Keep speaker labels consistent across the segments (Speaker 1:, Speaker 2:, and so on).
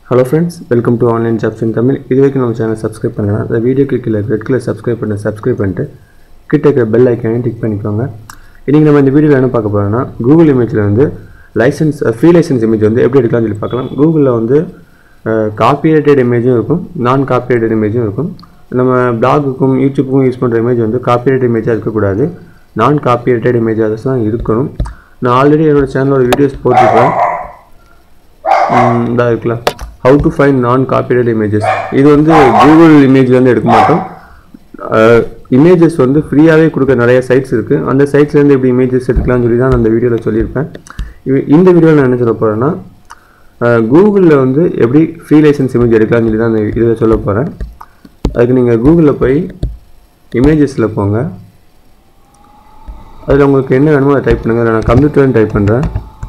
Speaker 1: hello friends welcome to online jobs in Tamil இது வரைக்கும் நம்ம சேனல் சப்ஸ்கிரைப் பண்ணலாம் அந்த வீடியோ கிளிக்கில் ரெட் கலர் சப்ஸ்கிரைப் பண்ணி சப்ஸ்கிரைப் பண்ணிட்டு கிட்ட இருக்கிற பெல் ஐக்கானே டிக் பண்ணிக்கோங்க இன்றைக்கி நம்ம இந்த வீடியோவில் என்ன பார்க்க போகிறோம்னா கூகுள் இமேஜில் வந்து லைசன்ஸ் ஃப்ரீ லைசன்ஸ் இமேஜ் வந்து எப்படி எடுக்கலாம்னு சொல்லி பார்க்கலாம் கூகுளில் வந்து காப்பிரைட்டட் இமேஜும் இருக்கும் நான் காப்பிரைட்டட் இமேஜும் இருக்கும் நம்ம பிளாகுக்கும் யூடியூப்புக்கும் யூஸ் பண்ணுற இமேஜ் வந்து காப்பிரைட் இமேஜாக இருக்கக்கூடாது நான் காப்பிரைட்டட் இமேஜாக தான் இருக்கணும் நான் ஆல்ரெடி என்னோட சேனலோட வீடியோஸ் போட்டிருப்பேன் இதாக இருக்கலாம் ஹவு டு ஃபைண்ட் நான் காப்பிரைட் இமேஜஸ் இது வந்து கூகுள் இமேஜ்லேருந்து எடுக்க மாட்டோம் இமேஜஸ் வந்து ஃப்ரீயாகவே கொடுக்க நிறைய சைட்ஸ் இருக்குது அந்த சைட்ஸ்லேருந்து எப்படி இமேஜஸ் எடுக்கலாம்னு சொல்லி தான் நான் அந்த வீடியோவில் சொல்லியிருப்பேன் இவ- இந்த வீடியோவில் நான் என்ன சொல்ல போகிறேன்னா கூகுளில் வந்து எப்படி ஃப்ரீ லைசன்ஸ் இமேஜ் எடுக்கலாம்னு சொல்லி தான் அந்த இதில் சொல்ல போகிறேன் அதுக்கு நீங்கள் கூகுளில் போய் இமேஜஸில் போங்க அதில் உங்களுக்கு என்ன வேணுமோ அதை டைப் பண்ணுங்கள் நான் கம்ப்யூட்டர்னு டைப் பண்ணுறேன்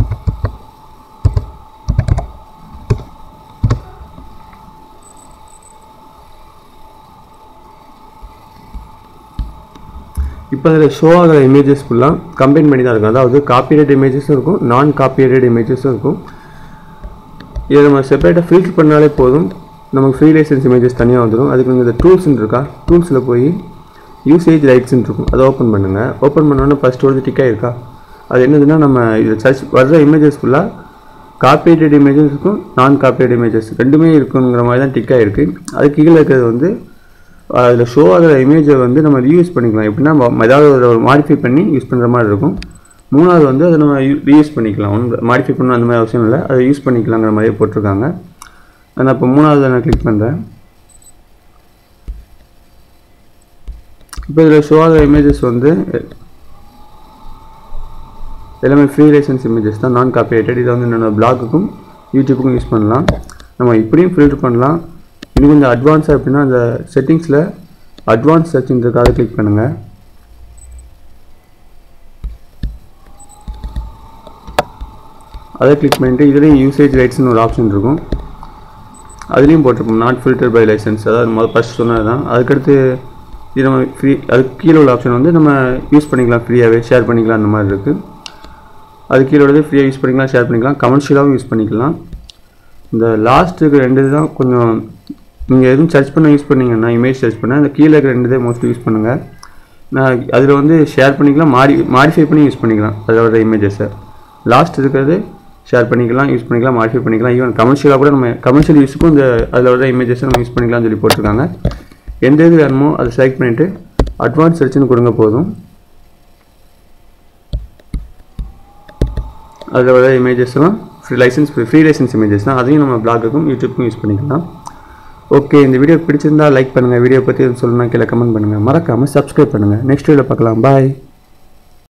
Speaker 1: இப்போ அதில் ஷோ ஆகிற இமேஜஸ் ஃபுல்லாக கம்பைன் பண்ணி தான் இருக்கும் அதாவது காப்பிரைட் இமேஜஸும் இருக்கும் நான் காப்பிரைட் இமேஜஸும் இருக்கும் இதை நம்ம செப்பரேட்டாக ஃபில்டர் பண்ணாலே போதும் நமக்கு ஃப்ரீ லைசன்ஸ் இமேஜஸ் தனியாக வந்துடும் அதுக்கு நீங்கள் இந்த டூல்ஸ்னு இருக்கா டூல்ஸில் போய் யூசேஜ் ரைட்ஸ்னு இருக்கும் அதை ஓப்பன் பண்ணுங்கள் ஓப்பன் பண்ணோன்னே ஃபஸ்ட்டு வந்து டிக்காக இருக்கா அது என்னதுன்னா நம்ம இது சர்ச் வர்ற இமேஜஸ் ஃபுல்லாக காப்பிரைட்டட் இமேஜஸ் இருக்கும் நான் காப்பிரைட் இமேஜஸ் ரெண்டுமே இருக்குங்கிற மாதிரி தான் டிக்காக இருக்குது அதுக்கு கீழே இருக்கிறது வந்து அதில் ஷோ ஆகிற இமேஜை வந்து நம்ம ரீயூஸ் பண்ணிக்கலாம் எப்படின்னா ம- ஏதாவது ஒரு மாடிஃபை பண்ணி யூஸ் பண்ணுற மாதிரி இருக்கும் மூணாவது வந்து அதை நம்ம ரீயூஸ் பண்ணிக்கலாம் ஒன்று மாடிஃபை பண்ணணும் அந்த மாதிரி அவசியம் இல்லை அதை யூஸ் பண்ணிக்கலாங்கிற மாதிரியே போட்டிருக்காங்க நான் இப்போ மூணாவது நான் கிளிக் பண்ணுறேன் இப்போ இதில் ஷோ ஆகிற இமேஜஸ் வந்து எல்லாமே ஃப்ரீ லைசன்ஸ் இமேஜஸ் தான் நான் காப்பிரைட்டட் இதை வந்து என்னோட பிளாகுக்கும் யூடியூப்புக்கும் யூஸ் பண்ணலாம் நம்ம இப்படியும் ஃபில்டர் பண்ணலாம் இன்னும் கொஞ்சம் அட்வான்ஸாக எப்படின்னா அந்த செட்டிங்ஸில் அட்வான்ஸ் சர்ச்னு இருக்கு அதை கிளிக் பண்ணுங்கள் அதை கிளிக் பண்ணிட்டு இதுலேயும் யூசேஜ் ரைட்ஸ்னு ஒரு ஆப்ஷன் இருக்கும் அதுலேயும் போட்டிருப்போம் நாட் ஃபில்டர் பை லைசன்ஸ் அதாவது முதல் ஃபஸ்ட் சொன்னது தான் அதுக்கடுத்து இது நம்ம ஃப்ரீ அதுக்கு கீழே உள்ள ஆப்ஷன் வந்து நம்ம யூஸ் பண்ணிக்கலாம் ஃப்ரீயாகவே ஷேர் பண்ணிக்கலாம் அந்த மாதிரி இருக்குது அது கீழே உள்ளது ஃப்ரீயாக யூஸ் பண்ணிக்கலாம் ஷேர் பண்ணிக்கலாம் கமர்ஷியலாகவும் யூஸ் பண்ணிக்கலாம் இந்த லாஸ்ட் இருக்கிற ரெண்டு இது தான் கொஞ்சம் நீங்கள் எதுவும் சர்ச் பண்ண யூஸ் பண்ணீங்கன்னா இமேஜ் சர்ச் பண்ண அந்த கீழே இருக்கிற ரெண்டு தான் மோஸ்ட்லி யூஸ் பண்ணுங்கள் நான் அதில் வந்து ஷேர் பண்ணிக்கலாம் மாடி மாடிஃபை பண்ணி யூஸ் பண்ணிக்கலாம் அதில் வர இமேஜஸை லாஸ்ட் இருக்கிறது ஷேர் பண்ணிக்கலாம் யூஸ் பண்ணிக்கலாம் மாடிஃபை பண்ணிக்கலாம் ஈவன் கமர்ஷியலாக கூட நம்ம கமர்ஷியல் யூஸுக்கும் இந்த அதில் வர இமேஜஸை நம்ம யூஸ் பண்ணிக்கலாம்னு சொல்லி போட்டிருக்காங்க எந்த இது வேணுமோ அதை செலக்ட் பண்ணிவிட்டு அட்வான்ஸ் சர்ச்னு கொடுங்க போதும் அதில் வர இமேஜஸ்லாம் free licence free licence images தான் அதையும் நம்ம பிளாகுக்கும் யூடியூப்புக்கும் யூஸ் பண்ணிக்கலாம் ஓகே இந்த வீடியோ பிடிச்சிருந்தா லைக் பண்ணுங்கள் வீடியோ பற்றி எதுவும் சொல்லணும்னா கீழே கமெண்ட் பண்ணுங்கள் மறக்காமல் சப்ஸ்கிரைப் பண்ணுங்கள் நெக்ஸ்ட் வீடியோவில் பார்க்கலாம் பாய்